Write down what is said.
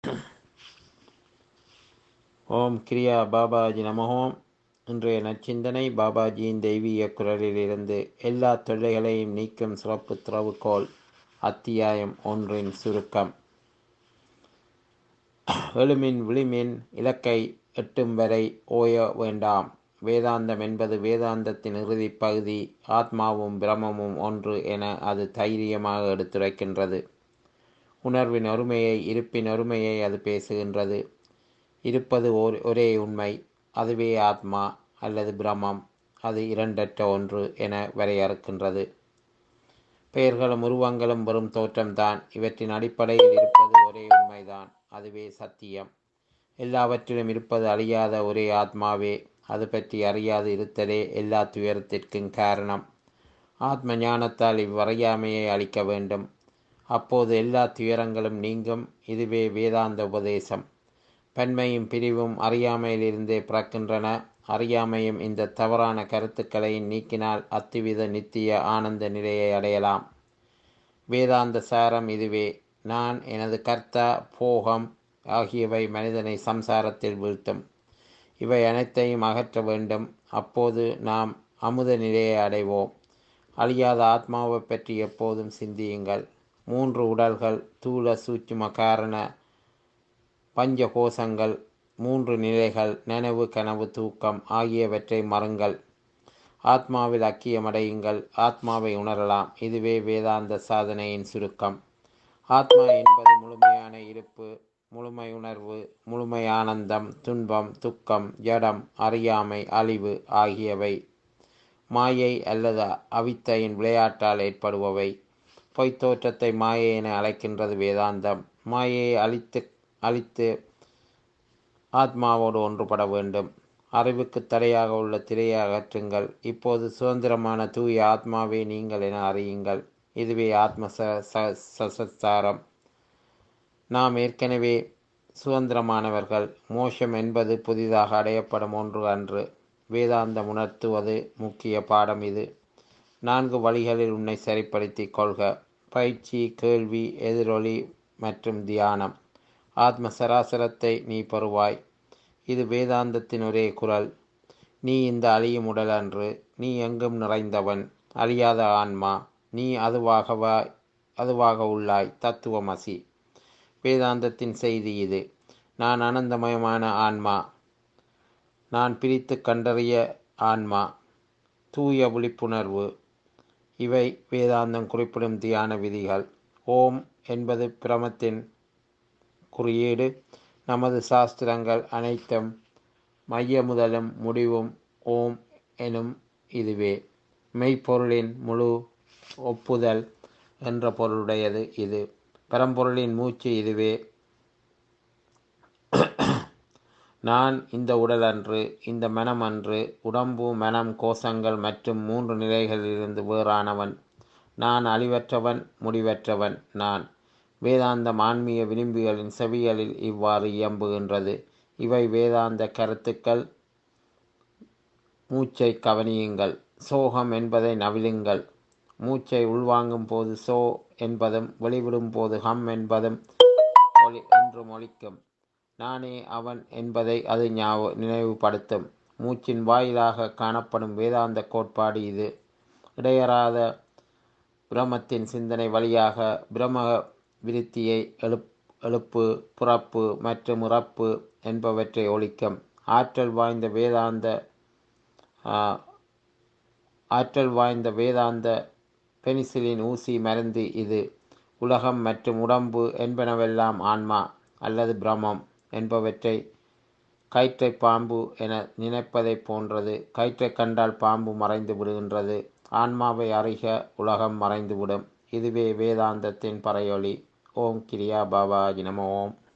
ஓம் கிரியா பாபாஜி நமோம் இன்றைய நச்சிந்தனை பாபாஜியின் தெய்வீக குரலிலிருந்து எல்லா தொல்லைகளையும் நீக்கும் சிறப்பு திறவுகோல் அத்தியாயம் ஒன்றின் சுருக்கம் எழுமின் விளிமின் இலக்கை எட்டும் வரை ஓய வேண்டாம் வேதாந்தம் என்பது வேதாந்தத்தின் இறுதிப் பகுதி ஆத்மாவும் பிரமமும் ஒன்று என அது தைரியமாக எடுத்துரைக்கின்றது உணர்வின் ஒருமையை இருப்பின் ஒருமையை அது பேசுகின்றது இருப்பது ஓர் ஒரே உண்மை அதுவே ஆத்மா அல்லது பிரமம் அது இரண்டற்ற ஒன்று என வரையறுக்கின்றது பெயர்களும் உருவங்களும் வெறும் தோற்றம்தான் இவற்றின் அடிப்படையில் இருப்பது ஒரே உண்மைதான் அதுவே சத்தியம் எல்லாவற்றிலும் இருப்பது அழியாத ஒரே ஆத்மாவே அது பற்றி அறியாது இருத்தலே எல்லா துயரத்திற்கும் காரணம் ஆத்ம ஞானத்தால் இவ்வறியாமையை அளிக்க வேண்டும் அப்போது எல்லா துயரங்களும் நீங்கும் இதுவே வேதாந்த உபதேசம் பன்மையும் பிரிவும் அறியாமையிலிருந்தே பிறக்கின்றன அறியாமையும் இந்த தவறான கருத்துக்களை நீக்கினால் அத்துவித நித்திய ஆனந்த நிலையை அடையலாம் வேதாந்த சாரம் இதுவே நான் எனது கர்த்தா போகம் ஆகியவை மனிதனை சம்சாரத்தில் வீழ்த்தும் இவை அனைத்தையும் அகற்ற வேண்டும் அப்போது நாம் அமுத நிலையை அடைவோம் அழியாத ஆத்மாவை பற்றி எப்போதும் சிந்தியுங்கள் மூன்று உடல்கள் தூள சூட்சும காரண பஞ்ச கோஷங்கள் மூன்று நிலைகள் நனவு கனவு தூக்கம் ஆகியவற்றை மறுங்கள் ஆத்மாவில் அக்கியமடையுங்கள் ஆத்மாவை உணரலாம் இதுவே வேதாந்த சாதனையின் சுருக்கம் ஆத்மா என்பது முழுமையான இருப்பு முழுமை உணர்வு முழுமை ஆனந்தம் துன்பம் துக்கம் ஜடம் அறியாமை அழிவு ஆகியவை மாயை அல்லது அவித்தையின் விளையாட்டால் ஏற்படுபவை பொய்த்தோற்றத்தை மாயை என அழைக்கின்றது வேதாந்தம் மாயையை அழித்து அழித்து ஆத்மாவோடு ஒன்றுபட வேண்டும் அறிவுக்கு தடையாக உள்ள திரையை அகற்றுங்கள் இப்போது சுதந்திரமான தூய ஆத்மாவே நீங்கள் என அறியுங்கள் இதுவே ஆத்ம சசாரம் நாம் ஏற்கனவே சுதந்திரமானவர்கள் மோஷம் என்பது புதிதாக அடையப்படும் ஒன்று அன்று வேதாந்தம் உணர்த்துவது முக்கிய பாடம் இது நான்கு வழிகளில் உன்னை சரிப்படுத்தி கொள்க பயிற்சி கேள்வி எதிரொலி மற்றும் தியானம் ஆத்ம சராசரத்தை நீ பெறுவாய் இது வேதாந்தத்தின் ஒரே குரல் நீ இந்த அழியும் உடல் அன்று நீ எங்கும் நிறைந்தவன் அழியாத ஆன்மா நீ அதுவாகவா அதுவாக உள்ளாய் தத்துவமசி வேதாந்தத்தின் செய்தி இது நான் அனந்தமயமான ஆன்மா நான் பிரித்து கண்டறிய ஆன்மா தூய விழிப்புணர்வு இவை வேதாந்தம் குறிப்பிடும் தியான விதிகள் ஓம் என்பது பிரமத்தின் குறியீடு நமது சாஸ்திரங்கள் அனைத்தும் மைய முதலும் முடிவும் ஓம் எனும் இதுவே மெய்ப்பொருளின் முழு ஒப்புதல் என்ற பொருளுடையது இது பரம்பொருளின் மூச்சு இதுவே நான் இந்த உடல் அன்று இந்த மனம் அன்று உடம்பு மனம் கோஷங்கள் மற்றும் மூன்று நிலைகளிலிருந்து வேறானவன் நான் அழிவற்றவன் முடிவற்றவன் நான் வேதாந்தம் ஆன்மீக விளிம்புகளின் செவிகளில் இவ்வாறு இயம்புகின்றது இவை வேதாந்த கருத்துக்கள் மூச்சை கவனியுங்கள் சோகம் என்பதை நவிலுங்கள் மூச்சை உள்வாங்கும் போது சோ என்பதும் வெளிவிடும் போது ஹம் என்பதும் ஒளி என்றும் ஒழிக்கும் நானே அவன் என்பதை அது ஞாபக நினைவுபடுத்தும் மூச்சின் வாயிலாக காணப்படும் வேதாந்த கோட்பாடு இது இடையறாத பிரமத்தின் சிந்தனை வழியாக பிரம விருத்தியை எழுப் எழுப்பு புறப்பு மற்றும் இறப்பு என்பவற்றை ஒழிக்கும் ஆற்றல் வாய்ந்த வேதாந்த ஆற்றல் வாய்ந்த வேதாந்த பெனிசிலின் ஊசி மருந்து இது உலகம் மற்றும் உடம்பு என்பனவெல்லாம் ஆன்மா அல்லது பிரமம் என்பவற்றை கயிற்றை பாம்பு என நினைப்பதை போன்றது கயிற்றை கண்டால் பாம்பு மறைந்து விடுகின்றது ஆன்மாவை அறிக உலகம் மறைந்துவிடும் இதுவே வேதாந்தத்தின் பறையொளி ஓம் கிரியா பாபாஜி நம ஓம்